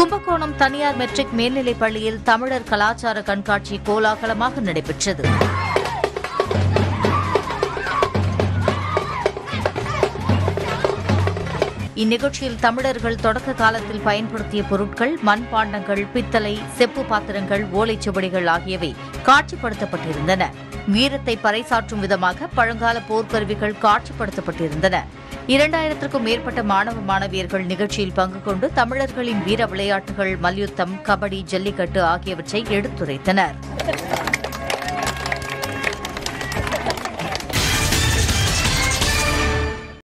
கும்பகோணம் தனியார் மெட்ரிக் மேல்நிலைப் பள்ளியில் தமிழர் கலாச்சார கண்காட்சி கோலாகலமாக நடைபெற்றது இந்நிகழ்ச்சியில் தமிழர்கள் தொடக்க காலத்தில் பயன்படுத்திய பொருட்கள் மண்பாண்டங்கள் பித்தளை செப்பு பாத்திரங்கள் ஓலைச்சுவடிகள் ஆகியவை காட்சிப்படுத்தப்பட்டிருந்தன வீரத்தை பறைசாற்றும் விதமாக பழங்கால போர்க்கருவிகள் காட்சிப்படுத்தப்பட்டிருந்தன இரண்டாயிரத்திற்கும் மேற்பட்ட மாணவ மாணவியர்கள் நிகழ்ச்சியில் பங்கு கொண்டு தமிழர்களின் வீர விளையாட்டுகள் மல்யுத்தம் கபடி ஜல்லிக்கட்டு ஆகியவற்றை எடுத்துரைத்தனர்